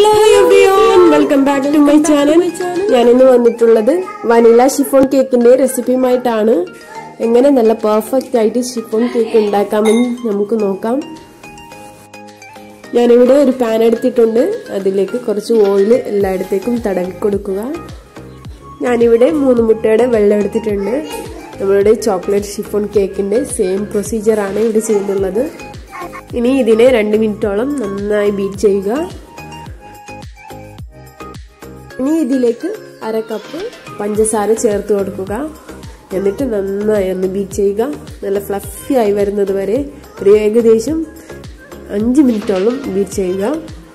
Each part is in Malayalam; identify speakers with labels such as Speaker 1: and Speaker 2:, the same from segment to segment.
Speaker 1: hello everyone welcome back to my channel ഞാൻ ഇന്ന് വന്നിട്ടുള്ളത് വനില ഷിഫോൺ കേക്കിന്റെ റെസിപ്പിയുമായിട്ടാണ് എങ്ങനെ നല്ല പെർഫെക്റ്റ് ആയിട്ട് ഷിഫോൺ കേക്ക് ഉണ്ടാക്കാമെന്ന് നമുക്ക് നോക്കാം ഞാനിവിടെ ഒരു പാൻ എടുത്തിട്ടുണ്ട് അതിലേക്ക് കുറച്ച് ഓയിൽ എല്ലായിടത്തേക്കും തടവി കൊടുക്കുക ഞാനിവിടെ മൂന്ന് മുട്ടയുടെ വെള്ളം എടുത്തിട്ടുണ്ട് നമ്മളുടെ ചോക്ലേറ്റ് ഷിഫോൺ കേക്കിന്റെ സെയിം പ്രൊസീജിയറാണ് ഇവിടെ ചെയ്യുന്നുള്ളത് ഇനി ഇതിനെ രണ്ട് മിനിറ്റോളം നന്നായി ബീറ്റ് ചെയ്യുക ഇനി ഇതിലേക്ക് അര കപ്പ് പഞ്ചസാര ചേർത്ത് കൊടുക്കുക എന്നിട്ട് നന്നായി ഒന്ന് ബീറ്റ് ചെയ്യുക നല്ല ഫ്ലഫി ആയി വരുന്നത് വരെ ഒരു ഏകദേശം അഞ്ച് മിനിറ്റോളം ബീറ്റ് ചെയ്യുക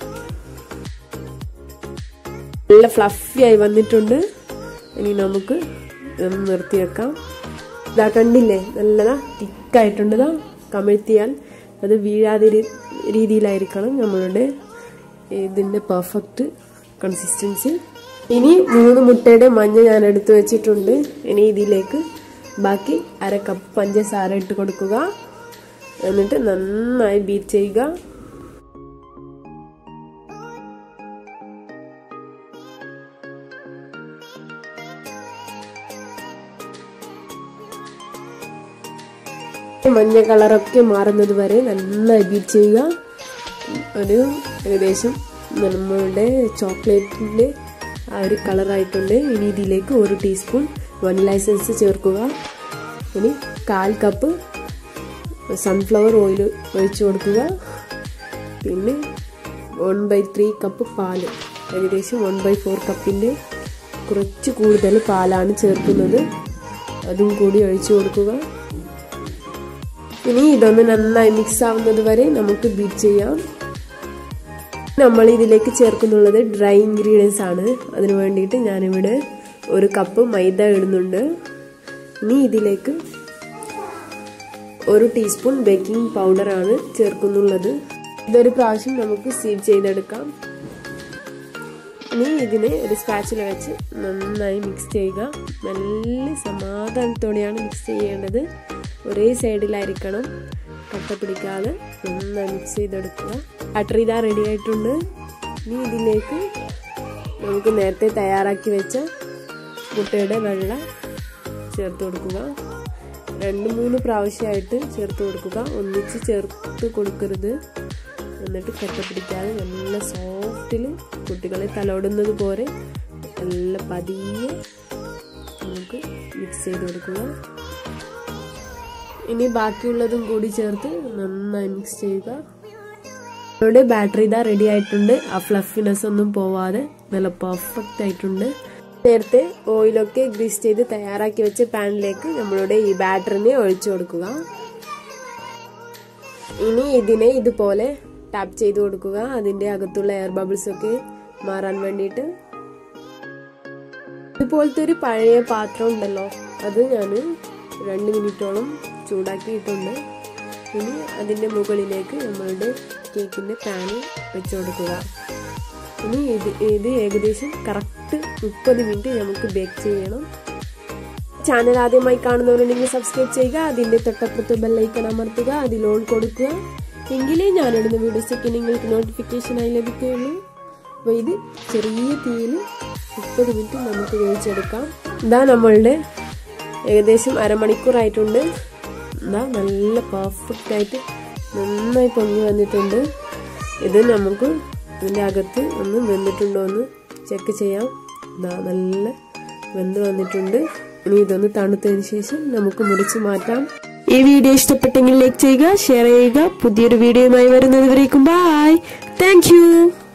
Speaker 1: നല്ല ഫ്ലഫി ആയി വന്നിട്ടുണ്ട് ഇനി നമുക്ക് ഒന്ന് നിർത്തി വെക്കാം ഇതാ കണ്ടില്ലേ നല്ലതാ തിക്കായിട്ടുണ്ടതാ കമിഴ്ത്തിയാൽ അത് വീഴാതെ രീതിയിലായിരിക്കണം നമ്മളുടെ ഇതിൻ്റെ പെർഫെക്റ്റ് കൺസിസ്റ്റൻസി ഇനി മൂന്ന് മുട്ടയുടെ മഞ്ഞ ഞാൻ എടുത്തു വെച്ചിട്ടുണ്ട് ഇനി ഇതിലേക്ക് ബാക്കി അര കപ്പ് പഞ്ചസാര ഇട്ട് കൊടുക്കുക എന്നിട്ട് നന്നായി ബീറ്റ് ചെയ്യുക മഞ്ഞ കളറൊക്കെ മാറുന്നത് വരെ നന്നായി ബീറ്റ് ചെയ്യുക ഒരു ഏകദേശം നമ്മളുടെ ചോക്ലേറ്റിൻ്റെ ആ ഒരു കളറായിട്ടുണ്ട് ഇനി ഇതിലേക്ക് ഒരു ടീസ്പൂൺ വനില എസൻസ് ചേർക്കുക ഇനി കാൽ കപ്പ് സൺഫ്ലവർ ഓയിൽ ഒഴിച്ചു കൊടുക്കുക പിന്നെ വൺ ബൈ ത്രീ കപ്പ് പാല് ഏകദേശം വൺ ബൈ ഫോർ കപ്പിൻ്റെ കുറച്ച് കൂടുതൽ പാലാണ് ചേർക്കുന്നത് അതും കൂടി ഒഴിച്ചു കൊടുക്കുക ഇനി ഇതൊന്ന് നന്നായി മിക്സ് ആവുന്നത് വരെ നമുക്ക് ബീറ്റ് ചെയ്യാം നമ്മൾ ഇതിലേക്ക് ചേർക്കുന്നുള്ളത് ഡ്രൈ ഇൻഗ്രീഡിയൻസ് ആണ് അതിനു വേണ്ടിയിട്ട് ഞാനിവിടെ ഒരു കപ്പ് മൈദ ഇടുന്നുണ്ട് ഇനി ഇതിലേക്ക് ഒരു ടീസ്പൂൺ ബേക്കിംഗ് പൗഡർ ആണ് ചേർക്കുന്നുള്ളത് ഇതൊരു പ്രാവശ്യം നമുക്ക് സീവ് ചെയ്തെടുക്കാം ഇനി ഇതിനെ ഒരു സ്പാച്ചിൽ വെച്ച് നന്നായി മിക്സ് ചെയ്യുക നല്ല സമാധാനത്തോടെയാണ് മിക്സ് ചെയ്യേണ്ടത് ഒരേ സൈഡിലായിരിക്കണം കട്ട പിടിക്കാതെ നന്നായി മിക്സ് ചെയ്തെടുക്കുക ബാറ്ററി ഇതാ റെഡി ആയിട്ടുണ്ട് ഇനി ഇതിലേക്ക് നമുക്ക് നേരത്തെ തയ്യാറാക്കി വെച്ച മുട്ടയുടെ വെള്ള ചേർത്ത് കൊടുക്കുക രണ്ട് മൂന്ന് പ്രാവശ്യമായിട്ട് ചേർത്ത് കൊടുക്കുക ഒന്നിച്ച് ചേർത്ത് കൊടുക്കരുത് എന്നിട്ട് കട്ട പിടിക്കാതെ നല്ല സോഫ്റ്റിൽ കുട്ടികളെ തലോടുന്നത് പോലെ നല്ല പതിയെ നമുക്ക് മിക്സ് ചെയ്ത് കൊടുക്കുക ഇനി ബാക്കിയുള്ളതും കൂടി ചേർത്ത് നന്നായി മിക്സ് ചെയ്യുക നമ്മുടെ ബാറ്ററി ഇതാ റെഡി ആയിട്ടുണ്ട് ആ ഫ്ലഫിനെസ് ഒന്നും പോവാതെ നല്ല പെർഫെക്റ്റ് ആയിട്ടുണ്ട് നേരത്തെ ഓയിലൊക്കെ ഗ്രീസ് ചെയ്ത് തയ്യാറാക്കി വെച്ച പാനിലേക്ക് നമ്മളുടെ ഈ ബാറ്ററിനെ ഒഴിച്ചു കൊടുക്കുക ഇനി ഇതിനെ ഇതുപോലെ ടാപ്പ് ചെയ്ത് കൊടുക്കുക അതിന്റെ അകത്തുള്ള എയർ ബബിൾസ് ഒക്കെ മാറാൻ വേണ്ടിയിട്ട് ഇതുപോലത്തെ ഒരു പഴയ പാത്രം ഉണ്ടല്ലോ അത് ഞാൻ രണ്ട് മിനിറ്റോളം ചൂടാക്കിയിട്ടുണ്ട് ഇനി അതിൻ്റെ മുകളിലേക്ക് നമ്മളുടെ കേക്കിൻ്റെ പാന് വെച്ച് കൊടുക്കുക ഇനി ഇത് ഇത് ഏകദേശം കറക്റ്റ് മുപ്പത് മിനിറ്റ് നമുക്ക് ബേക്ക് ചെയ്യണം ചാനൽ ആദ്യമായി കാണുന്നവരുണ്ടെങ്കിൽ സബ്സ്ക്രൈബ് ചെയ്യുക അതിൻ്റെ തൊട്ടപ്പുറത്ത് ബെല്ലൈക്കൺ അമർത്തുക അതിൽ ഓൺ കൊടുക്കുക എങ്കിലേ ഞാനിടുന്ന വീഡിയോസൊക്കെ നിങ്ങൾക്ക് നോട്ടിഫിക്കേഷനായി ലഭിക്കുകയുള്ളൂ അപ്പോൾ ഇത് ചെറിയ തീയിൽ മുപ്പത് മിനിറ്റ് നമുക്ക് വേവിച്ചെടുക്കാം ഇതാ നമ്മളുടെ ഏകദേശം അരമണിക്കൂറായിട്ടുണ്ട് എന്താ നല്ല പെർഫെക്റ്റ് ആയിട്ട് നന്നായി പൊങ്ങി വന്നിട്ടുണ്ട് ഇത് നമുക്ക് ഇതിൻ്റെ അകത്ത് ഒന്ന് വെന്തിട്ടുണ്ടോ എന്ന് ചെക്ക് ചെയ്യാം ഇതാ നല്ല വെന്ത് വന്നിട്ടുണ്ട് ഇനി ഇതൊന്ന് തണുത്തതിന് ശേഷം നമുക്ക് മുറിച്ച് മാറ്റാം ഈ വീഡിയോ ഇഷ്ടപ്പെട്ടെങ്കിൽ ലൈക്ക് ചെയ്യുക ഷെയർ ചെയ്യുക പുതിയൊരു വീഡിയോയുമായി വരുന്നത് വരേക്കും ബായ് താങ്ക്